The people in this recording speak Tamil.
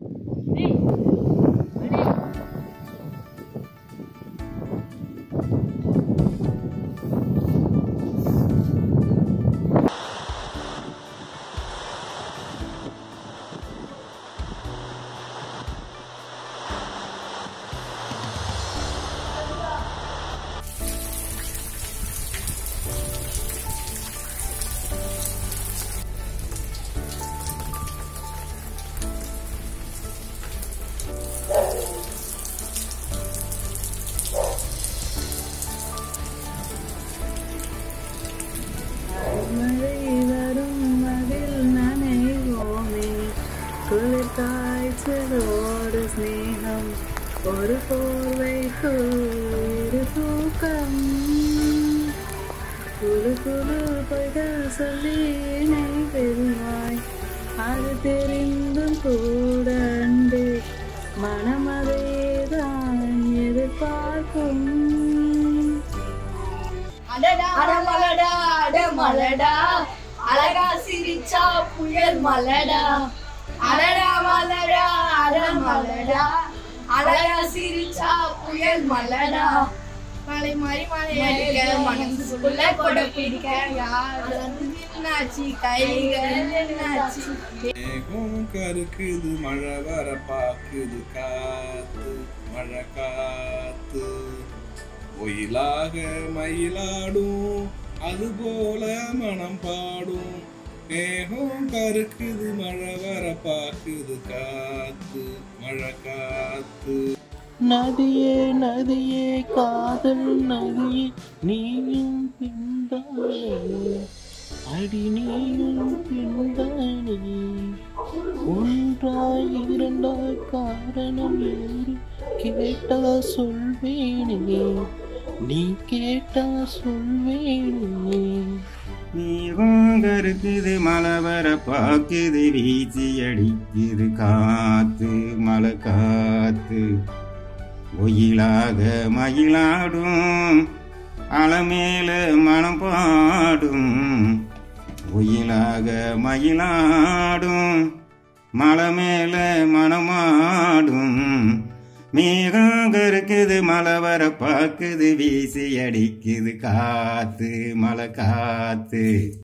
மழை வரும் அதில் நனைவோமே குளிர் காய்ச்சலோடு ஸ்நேகம் ஒரு போர்வைக்கு இரு தூக்கம் குழு குழு பொய்கள் சொல்லி என்னை பெறுவாய் அது தெரிந்தும் கூட அன்பே மனம் அதேதான் எதிர்பார்க்கும் அடடா அடமலடா அடமலடா அழகா சிரிச்சா புயல் மலடா அடடா மலடா அடமலடா அழகா சிரிச்சா புயல் மலடா மலை மாறி மலை அடிக்க மனசுக்குள்ள கொட பிடிக்க யார் என்னாச்சு கைகள் என்னாச்சு மேகம் கருக்குது மழை வர பாக்குது காத்து மழை காத்து ஒயிலாக மயிலாடும் அது போல மனம் பாடும் மேகம் கருக்குது மழை வர பாக்குது காத்து மழை காத்து நதியே நதியே காதல் நதியே நீயும் பின்தானே அடி நீயும் பின்தானே ஒன்றாய் இரண்டாய் காரணம் ஏறு கேட்டா சொல்வேனே நீ கேட்டா சொல்வேனே மேகம் கருக்குது மழை வர பாக்குது வீசி அடிக்குது காத்து மழை காத்து ஒயிலாக மயிலாடும் அலமேல மனம் பாடும் ஒயிலாக மயிலாடும் மலை மேல மனமாடும் மேகம் கருக்குது மழை வர பாக்குது வீசி அடிக்குது காத்து மழை காத்து